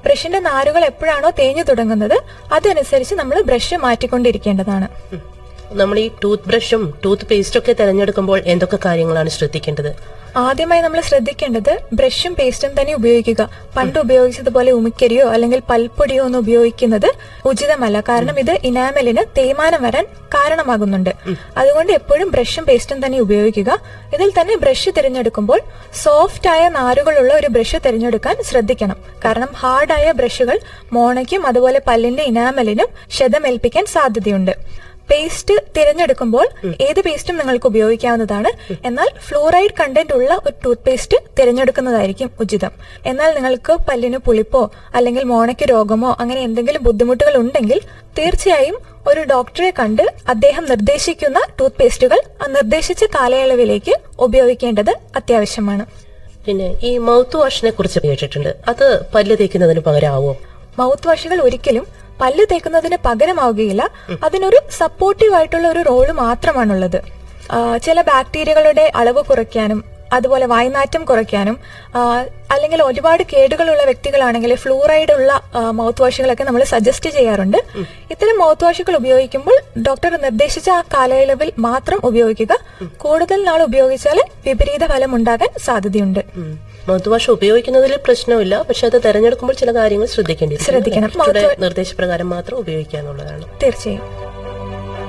ബ്രഷിന്റെ നാരുകൾ എപ്പോഴാണോ തേഞ്ഞു തുടങ്ങുന്നത് അതനുസരിച്ച് നമ്മൾ ബ്രഷ് മാറ്റിക്കൊണ്ടിരിക്കേണ്ടതാണ് നമ്മൾ ഈ ടൂത്ത് ബ്രഷും ടൂത്ത് പേസ്റ്റും ഒക്കെ തിരഞ്ഞെടുക്കുമ്പോൾ എന്തൊക്കെ കാര്യങ്ങളാണ് ശ്രദ്ധിക്കേണ്ടത് ആദ്യമായി നമ്മൾ ശ്രദ്ധിക്കേണ്ടത് ബ്രഷും പേസ്റ്റും തന്നെ ഉപയോഗിക്കുക പണ്ട് ഉപയോഗിച്ചതുപോലെ ഉമിക്കരിയോ അല്ലെങ്കിൽ പൽപ്പൊടിയോ ഒന്നും ഉപയോഗിക്കുന്നത് ഉചിതമല്ല കാരണം ഇത് ഇനാമലിന് തേയ്മാനം വരാൻ കാരണമാകുന്നുണ്ട് അതുകൊണ്ട് എപ്പോഴും ബ്രഷും പേസ്റ്റും തന്നെ ഉപയോഗിക്കുക ഇതിൽ തന്നെ ബ്രഷ് തിരഞ്ഞെടുക്കുമ്പോൾ സോഫ്റ്റ് ആയ നാരുകളുള്ള ഒരു ബ്രഷ് തിരഞ്ഞെടുക്കാൻ ശ്രദ്ധിക്കണം കാരണം ഹാർഡായ ബ്രഷുകൾ മോണയ്ക്കും അതുപോലെ പല്ലിന്റെ ഇനാമലിനും ക്ഷതമേൽപ്പിക്കാൻ സാധ്യതയുണ്ട് പേസ്റ്റ് തിരഞ്ഞെടുക്കുമ്പോൾ ഏത് പേസ്റ്റും നിങ്ങൾക്ക് ഉപയോഗിക്കാവുന്നതാണ് എന്നാൽ ഫ്ലൂറൈഡ് കണ്ടന്റ് ഉള്ള ഒരു ടൂത്ത് പേസ്റ്റ് തിരഞ്ഞെടുക്കുന്നതായിരിക്കും ഉചിതം എന്നാൽ നിങ്ങൾക്ക് പല്ലിന് പുളിപ്പോ അല്ലെങ്കിൽ മോണയ്ക്ക് രോഗമോ അങ്ങനെ എന്തെങ്കിലും ബുദ്ധിമുട്ടുകൾ ഉണ്ടെങ്കിൽ തീർച്ചയായും ഒരു ഡോക്ടറെ കണ്ട് അദ്ദേഹം നിർദ്ദേശിക്കുന്ന ടൂത്ത് പേസ്റ്റുകൾ ആ നിർദ്ദേശിച്ച കാലയളവിലേക്ക് ഉപയോഗിക്കേണ്ടത് അത്യാവശ്യമാണ് പിന്നെ ഈ മൗത്ത് വാഷിനെ കുറിച്ച് കേട്ടിട്ടുണ്ട് അത് പല്ല് തേക്കുന്നതിന് പകരമാവോ മൗത്ത് വാഷുകൾ ഒരിക്കലും പല്ല് തേക്കുന്നതിന് പകരമാവുകയില്ല അതിനൊരു സപ്പോർട്ടീവ് ആയിട്ടുള്ള ഒരു റോള് മാത്രമാണുള്ളത് ആ, ചില ബാക്ടീരിയകളുടെ അളവ് കുറയ്ക്കാനും അതുപോലെ വായ്നാറ്റം കുറയ്ക്കാനും ആ, അല്ലെങ്കിൽ ഒരുപാട് കേടുകളുള്ള വ്യക്തികളാണെങ്കിൽ ഫ്ലൂറൈഡ് ഉള്ള മൗത്ത് വാഷുകളൊക്കെ നമ്മൾ സജസ്റ്റ് ചെയ്യാറുണ്ട് ഇത്തരം മൗത്ത് വാഷുകൾ ഉപയോഗിക്കുമ്പോൾ ഡോക്ടർ നിർദ്ദേശിച്ച ആ കാലയളവിൽ മാത്രം ഉപയോഗിക്കുക കൂടുതൽ നാൾ ഉപയോഗിച്ചാൽ വിപരീത ഫലം ഉണ്ടാകാൻ സാധ്യതയുണ്ട് മൗത്ത് വാഷ് ഉപയോഗിക്കുന്നതിൽ പ്രശ്നമില്ല പക്ഷെ അത് തെരഞ്ഞെടുക്കുമ്പോൾ ചില കാര്യങ്ങൾ ശ്രദ്ധിക്കേണ്ടി ശ്രദ്ധിക്കണം. ഡോക്ടറുടെ നിർദ്ദേശപ്രകാരം മാത്രം ഉപയോഗിക്കുക എന്നുള്ളതാണ് തീർച്ചയായും